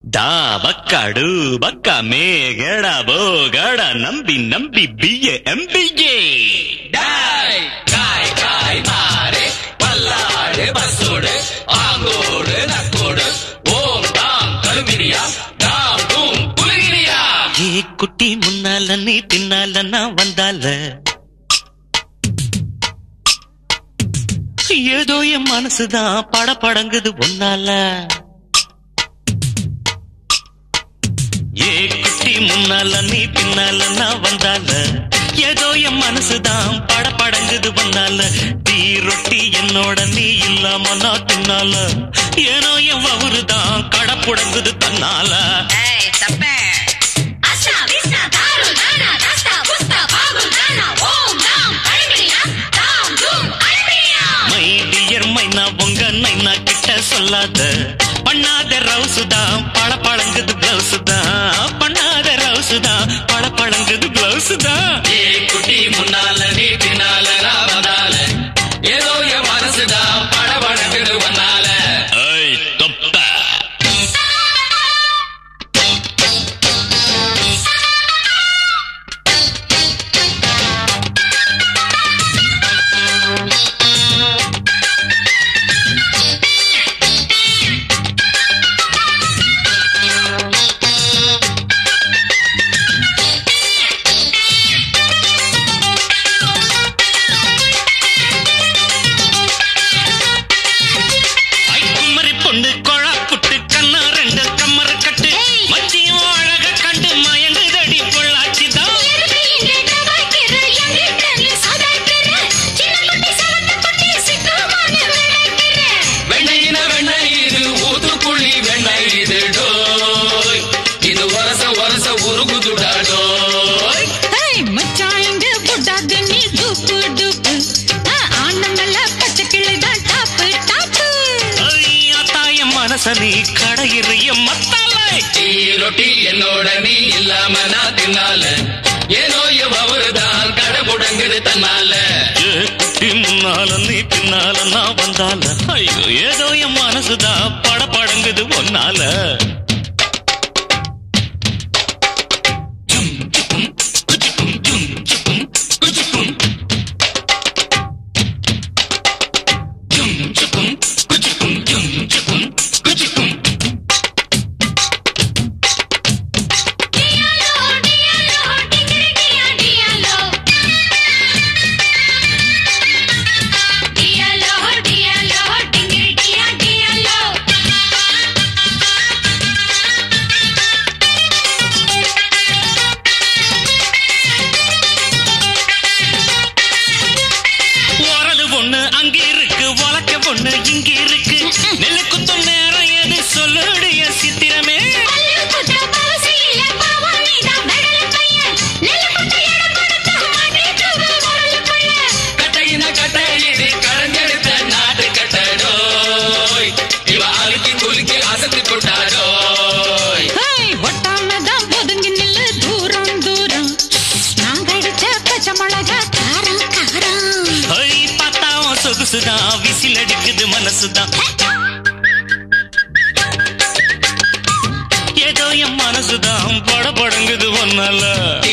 டா பக்காடு பக்கா மேகடா போகடா நம்பி நம்பி பிஏ எம்பிஏ டாய் காய் காய் மாறே பல்லாடு பஸ்ஸோடு ஆங்கோடு நக்கோடு ஓம் தாம் கழுமிரியா தாம் தூம் குலுகிரியா ஏ குட்டி முன்னால நீ பின்னால நான் வந்தால ஏதோ என் மனசுதான் பட படங்குது ஒன்னால ஏ குட்டி முன்னால நீ பின்னால நான் வந்தால ஏதோ என் மனசுதான் பட படங்குது ஒன்னால தீ ரொட்டி என்னோட நீ இல்லாம நான் தின்னால ஏனோ என் வவுறுதான் கடப்புடங்குது தன்னால ஏய் தப்பே அஷ்டா விஷ்டா தாரு தானா தஸ்தா புஸ்தா பாகு தானா ஓம் தாம் அழுபிரியா தாம் தூம் அழுபிரியா மை டியர் மைனா உங்க நைனா கிட்ட சொல்லாத பண்ணாத ரவுசு தான் பழ பழங்குது பிளவுஸ் தான் பண்ணாத ரவுசு தான் பழ பழங்குது பிளவுஸ் தான் ஏ குட்டி முன்னால நீ பின்னால நான் வந்தால ஏதோ என் மனசுதான் படபடக்குது வந்தால ஐய் தொப்ப ஐ குமரி பொண்ணு கொழா புட்டு கண்ணா ரெண்டு கம்மர கட்டு மச்சியும் அழக கண்டு மயங்குதடி பொள்ளாச்சி தான் எதுக்கு இங்கே கவாய்க்கிற எங்கிட்ட நீ சதாய்க்கிற சின்ன குட்டி சவத்த குட்டி சிக்குமான விளைக்கிற வெண்ணையின வெண்ணெய் இது ஊத்துக்குழி வெண்ணெய் இது டோய் இது ஒரச ஒரச உருகுதுடா டோய் ஏய் மச்சான் இங்க போடாத நீ டூப்பு டூப்பு ஆனமல்ல பச்சை கிளிதான் டாப்பு டாப்பு ஐயா தாய மனச நீ கடையிறிய மத்தாலை டீ ரொட்டி என்னோட நீ இல்லாம நான் தின்னால ஏனோ அவருதான் கடை முடங்குது தன்னால ஏ குட்டி முன்னால நீ பின்னால நான் வந்தால ஐயோ ஏதோ என் மனசுதான் பட படங்குது ஒன்னால டியாலோ டியாலோ டிங்கிரிடியா டியாலோ டியாலோ டியாலோ டிங்கிரிடியா டியாலோ ஓரது பொண்ணு அங்க இருக்கு உலக்க பொண்ணு இங்க இருக்கு நெல்லு குத்தும் நேரம் எது சொல்லுடைய சித்திரமே பல்லு குத்த பவசியில பாவானிதான் மெடல பையன் நெல்லு குத்த எடை கொடுத்த மாட்டிட்டு வரல பையன் கட்டையின கட்டை இது கடைஞ்செடுத்த நாட்டு கட்டடோய் இவ அழுக்கி குலுக்கி அசத்து கொண்டாடோய் ஏய் ஒட்டாம தான் ஒதுங்கி நில்லு தூரம் தூரம் நான் கடிச்ச பச்சை மிளகா காரம் காரம் ஐ பார்த்தாவும் சொகுசுதான் விசில் அடிக்குது மனசுதான் ஏதோ என் மனசுதான் பட படங்குது ஒன்னால